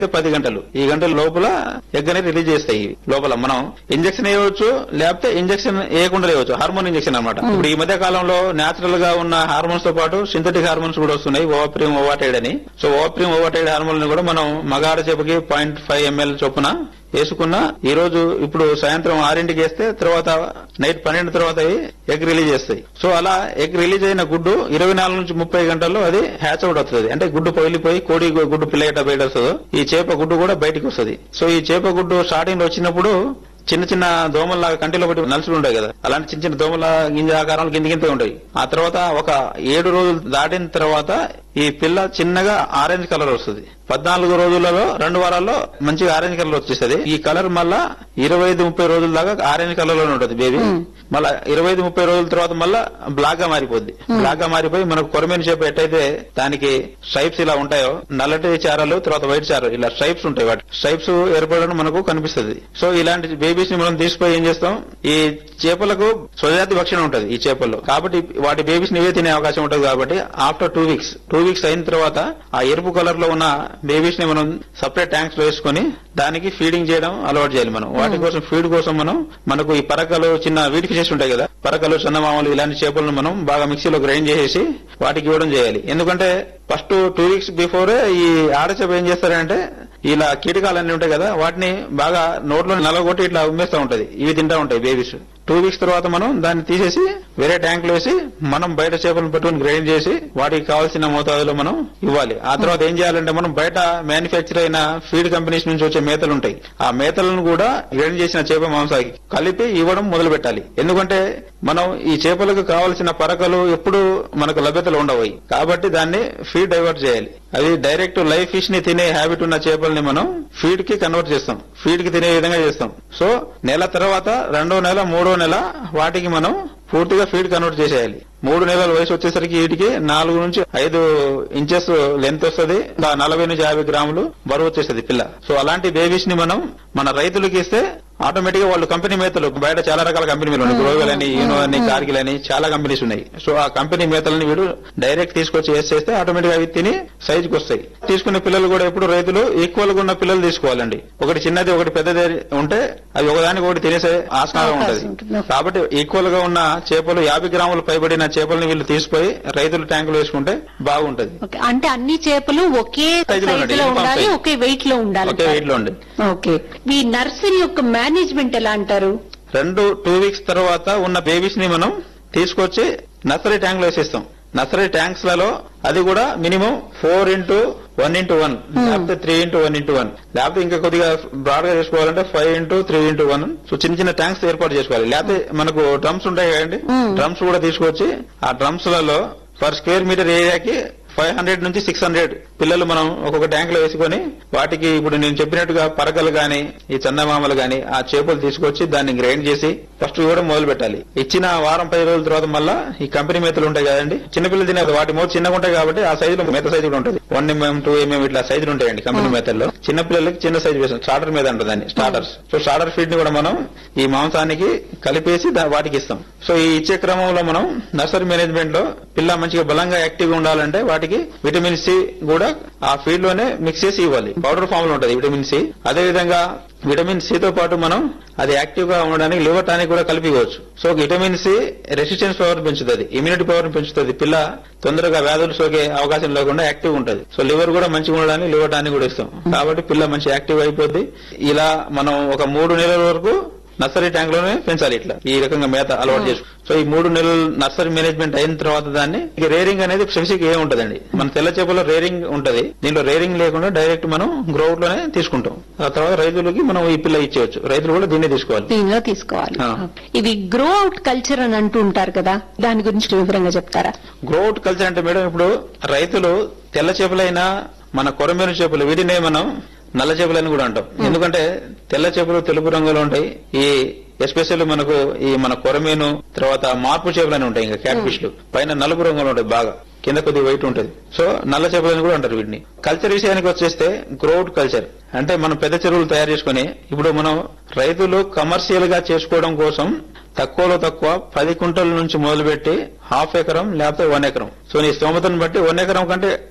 పది గంటలు ఈ గంటల లోపల ఎగ్ అనేది రిలీజ్ చేస్తాయి ఇవి. లోపల మనం ఇంజక్షన్ వేయవచ్చు లేకపోతే ఇంజక్షన్ వేయకుండా వేయవచ్చు హార్మోన్ ఇంజక్షన్ అనమాట ఇప్పుడు ఈ మధ్య కాలంలో నేచురల్ గా ఉన్న హార్మోన్స్ తో పాటు సింథటిక్ హార్మోన్స్ కూడా వస్తున్నాయి ఓవాప్రియం ఓవాటైడ్ అని సో ఓవాప్రియం ఓవాటైడ్ హార్మోన్ కూడా మనం మగాడ చేపకి పాయింట్ ఫైవ్ ఎంఎల్ చొప్పున వేసుకున్న ఈ రోజు ఇప్పుడు సాయంత్రం ఆరింటికి వేస్తే తర్వాత నైట్ పన్నెండు తర్వాత అవి ఎగ్ రిలీజ్ చేస్తాయి సో అలా ఎగ్ రిలీజ్ అయిన గుడ్డు ఇరవై నాలుగు నుంచి ముప్పై గంటల్లో అది హ్యాచ్ అవుట్ అవుతుంది అంటే గుడ్డు పగిలిపోయి కోడి గు- గుడ్డు పిల్లగట్ట బయట వస్తుందో ఈ చేప గుడ్డు కూడా బయటికి వస్తుంది సో ఈ చేప గుడ్డు స్టార్టింగ్ లో వచ్చినప్పుడు చిన్న చిన్న దోమల్లాగా కంటిలో ఒకటి నలుసులు ఉంటాయి కదా అలాంటి చిన్న చిన్న దోమల గింజ ఆకారంలో కింద కింద ఉంటాయి ఆ తర్వాత ఒక ఏడు రోజులు దాటిన తర్వాత ఈ పిల్ల చిన్నగా ఆరెంజ్ కలర్ వస్తుంది పద్నాలుగు రోజులలో రెండు వారాల్లో మంచిగా ఆరెంజ్ కలర్ వచ్చేస్తుంది ఈ కలర్ మళ్ళా ఇరవై ఐదు ముప్పై రోజుల దాకా ఆరెంజ్ కలర్ లోనే ఉంటుంది బేబీ మళ్ళా ఇరవై ఐదు ముప్పై రోజుల తర్వాత మళ్ళా బ్లాక్ గా మారిపోద్ది బ్లాక్ గా మారిపోయి మనకు కొరమేని చేప ఎట్టయితే దానికి స్ట్రైప్స్ ఇలా ఉంటాయో నల్లటి చారలు తర్వాత వైట్ చారలు ఇలా స్ట్రైప్స్ ఉంటాయి వాటి స్ట్రైప్స్ ఏర్పడడం మనకు కనిపిస్తుంది సో ఇలాంటి బేబీస్ ని మనం తీసుకుపోయి ఏం చేస్తాం ఈ చేపలకు స్వజాతి భక్షణ ఉంటది ఈ చేపల్లో కాబట్టి వాటి బేబీస్ ని ఇవే తినే అవకాశం ఉంటది కాబట్టి after two weeks two weeks అయిన తర్వాత ఆ ఎరుపు కలర్ లో ఉన్న బేబీస్ ని మనం సపరేట్ ట్యాంక్స్ లో వేసుకొని దానికి ఫీడింగ్ చేయడం అలవాటు చేయాలి మనం వాటి కోసం ఫీడ్ కోసం మనం మనకు ఈ పరకలు చిన్న వీటికి చేసి ఉంటాయి కదా పరకలు చందమామలు ఇలాంటి చేపలను మనం బాగా మిక్సీలో గ్రైండ్ చేసేసి వాటికి ఇవ్వడం చేయాలి ఎందుకంటే ఫస్ట్ టూ వీక్స్ బిఫోరే ఈ ఆడచేప ఏం చేస్తారంటే ఇలా కీటకాలన్నీ ఉంటాయి కదా వాటిని బాగా నోట్లో నలగొట్టి ఇట్లా ఉమ్మేస్తూ ఉంటది ఇవి తింటా ఉంటాయి బేబీస్ టూ వీక్స్ తర్వాత మనం దాన్ని తీసేసి వేరే ట్యాంక్ లో వేసి మనం బయట చేపలను పట్టుకుని గ్రైండ్ చేసి వాటికి కావాల్సిన మోతాదులో మనం ఇవ్వాలి ఆ తర్వాత ఏం చేయాలంటే మనం బయట మ్యానుఫ్యాక్చర్ అయిన ఫీడ్ కంపెనీస్ నుంచి వచ్చే మేతలు ఉంటాయి ఆ మేతలను కూడా గ్రైండ్ చేసిన చేప మాంసానికి కలిపి ఇవ్వడం మొదలు పెట్టాలి ఎందుకంటే మనం ఈ చేపలకు కావాల్సిన పరకలు ఎప్పుడు మనకు లభ్యతలు ఉండవు కాబట్టి దాన్ని ఫీడ్ డైవర్ట్ చేయాలి అది డైరెక్ట్ లైవ్ ఫిష్ ని తినే హ్యాబిట్ ఉన్న చేపల్ని మనం ఫీడ్ కి కన్వర్ట్ చేస్తాం ఫీడ్ కి తినే విధంగా చేస్తాం సో నెల తర్వాత రెండో నెల మూడో నెల వాటికి మనం పూర్తిగా ఫీడ్ కన్వర్ట్ చేసేయాలి మూడు నెలల వయసు వచ్చేసరికి వీటికి నాలుగు నుంచి ఐదు ఇంచెస్ లెంత్ వస్తుంది నలభై నుంచి యాభై గ్రాములు బరువు వచ్చేస్తుంది పిల్ల సో అలాంటి బేబీస్ ని మనం మన రైతులకి ఇస్తే ఆటోమేటిక్ గా వాళ్ళు కంపెనీ మేతలు బయట చాలా రకాల కంపెనీలు ఉన్నాయి గ్రోవెల్ అని యూనో అని కార్గిల్ అని చాలా కంపెనీస్ ఉన్నాయి సో ఆ కంపెనీ మేతలని వీడు డైరెక్ట్ తీసుకొచ్చి వేసి చేస్తే ఆటోమేటిక్ గా అవి తిని సైజుకి వస్తాయి తీసుకునే పిల్లలు కూడా ఎప్పుడు రైతులు ఈక్వల్ గా ఉన్న పిల్లలు తీసుకోవాలండి ఒకటి చిన్నది ఒకటి పెద్దది ఉంటే అవి ఒకదానికి ఒకటి తినేసే ఆస్కారం అవకాశం ఉంటది ఉంటుంది. కాబట్టి ఈక్వల్ గా ఉన్న చేపలు యాభై గ్రాములు పైబడిన చేపలను వీళ్ళు తీసుకుపోయి రైతులు ట్యాంకులు వేసుకుంటే బాగుంటది ఓకే అంటే అన్ని చేపలు ఒకే Size లో ఉండాలి, సైజులో uniform ఉండాలి size. ఒకే వెయిట్ లో ఉండాలి ఒకే వెయిట్ లో ఉండి ఓకే ఈ నర్సరీ యొక్క మేనేజ్మెంట్ ఎలా అంటారు రెండు టూ వీక్స్ తర్వాత ఉన్న బేబీస్ ని మనం తీసుకొచ్చి నర్సరీ ట్యాంక్ లో వేసేస్తాం నర్సరీ ట్యాంక్స్ లలో అది కూడా minimum four into one into one లేకపోతే three into one into one లేకపోతే ఇంకా కొద్దిగా బ్రాడ్ గా చేసుకోవాలంటే five into three into one so చిన్న చిన్న ట్యాంక్స్ ఏర్పాటు చేసుకోవాలి లేకపోతే మనకు డ్రమ్స్ ఉంటాయి కదండి డ్రమ్స్ కూడా తీసుకొచ్చి ఆ డ్రమ్స్ లలో పర్ స్క్వేర్ మీటర్ ఏరియాకి ఫైవ్ హండ్రెడ్ నుంచి సిక్స్ హండ్రెడ్ పిల్లలు మనం ఒక్కొక్క ట్యాంక్ లో వేసుకొని వాటికి ఇప్పుడు నేను చెప్పినట్టుగా పరకలు గాని ఈ చందమామలు గాని ఆ చేపలు తీసుకొచ్చి దాన్ని గ్రైండ్ చేసి ఫస్ట్ ఇవ్వడం మొదలు పెట్టాలి ఇచ్చిన వారం పది రోజుల తర్వాత మళ్ళా ఈ కంపెనీ మేతలు ఉంటాయి కదండి చిన్నపిల్లలు తినే వాటి మోత చిన్నగా ఉంటాయి కాబట్టి ఆ సైజులో మేత సైజు కూడా ఉంటుంది వన్ ఎంఎం టూ ఎంఎం ఇట్లా సైజులు ఉంటాయండి కంపెనీ మేతల్లో చిన్న పిల్లలకి చిన్న సైజు వేస్తాం స్టార్టర్ మీద ఉంటుందండి స్టార్టర్స్ సో స్టార్టర్ ఫీడ్ ని కూడా మనం ఈ మాంసానికి కలిపేసి దా- వాటికి ఇస్తాం సో ఈ ఇచ్చే క్రమంలో మనం నర్సరీ మేనేజ్మెంట్ లో పిల్ల మంచిగా బలంగా యాక్టివ్ గా ఉండాలంటే వాటికి విటమిన్ సి కూడా ఆ ఫీడ్ లోనే మిక్స్ చేసి ఇవ్వాలి పౌడర్ ఫామ్ లో ఉంటుంది విటమిన్ సి అదే విధంగా విటమిన్ సి తో పాటు మనం అది యాక్టివ్ గా ఉండడానికి లివర్ టానిక్ కూడా కలిపి ఇవ్వచ్చు so vitamin C resistance power పెంచుతుంది ఇమ్యూనిటీ పవర్ పెంచుతుంది పిల్ల తొందరగా వ్యాధులు సోకే అవకాశం లేకుండా యాక్టివ్ ఉంటుంది సో లివర్ కూడా మంచిగా ఉండడానికి లివర్ టానిక్ కూడా ఇస్తాం కాబట్టి పిల్ల మంచి యాక్టివ్ అయిపోద్ది ఇలా మనం ఒక మూడు నెలల వరకు నర్సరీ ట్యాంక్ లోనే పెంచాలి ఇట్లా ఈ రకంగా మేత అలవాటు చేసు సో ఈ మూడు నెలలు నర్సరీ మేనేజ్మెంట్ అయిన తర్వాత దాన్ని ఇక రేరింగ్ అనేది స్పెసిఫిక్ ఏ ఉంటదండి మన తెల్ల చేపలో రేరింగ్ ఉంటది దీంట్లో రేరింగ్ లేకుండా డైరెక్ట్ మనం గ్రౌట్ లోనే తీసుకుంటాం ఆ తర్వాత రైతులకి మనం ఈ పిల్ల ఇచ్చేయచ్చు రైతులు కూడా దీన్నే తీసుకోవాలి దీనిలో తీసుకోవాలి ఆ. ఇది గ్రో అవుట్ కల్చర్ అని అంటూ ఉంటారు కదా దాని గురించి వివరంగా చెప్తారా గ్రోట్ కల్చర్ అంటే మేడం ఇప్పుడు రైతులు తెల్ల చేపలైనా మన కొరమేను చేపలు వీటినే మనం నల్ల చేపలని కూడా అంటాం ఎందుకంటే తెల్ల చేపలు తెలుపు రంగులో ఉంటాయి ఈ ఎస్పెషల్లీ మనకు ఈ మన కొరమేను తర్వాత మార్పు చేపలని ఉంటాయి ఇంకా క్యాట్ ఫిష్లు పైన నలుపు రంగులో ఉంటాయి బాగా కింద కొద్దిగా వైట్ ఉంటుంది సో నల్ల చేపలని కూడా అంటారు వీటిని కల్చర్ విషయానికి వచ్చేస్తే గ్రోట్ కల్చర్ అంటే మనం పెద్ద చెరువులు తయారు చేసుకుని ఇప్పుడు మనం రైతులు కమర్షియల్ గా చేసుకోవడం కోసం తక్కువలో తక్కువ పది కుంటల నుంచి మొదలుపెట్టి హాఫ్ ఎకరం లేకపోతే వన్ ఎకరం సో నీ స్తోమతను బట్టి వన్ ఎకరం కంటే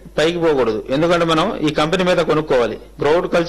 పైకి పోకూడదు ఎందుకంటే మనం ఈ కంపెనీ మీద కొనుక్కోవాలి గ్రౌడ్ కల్చర్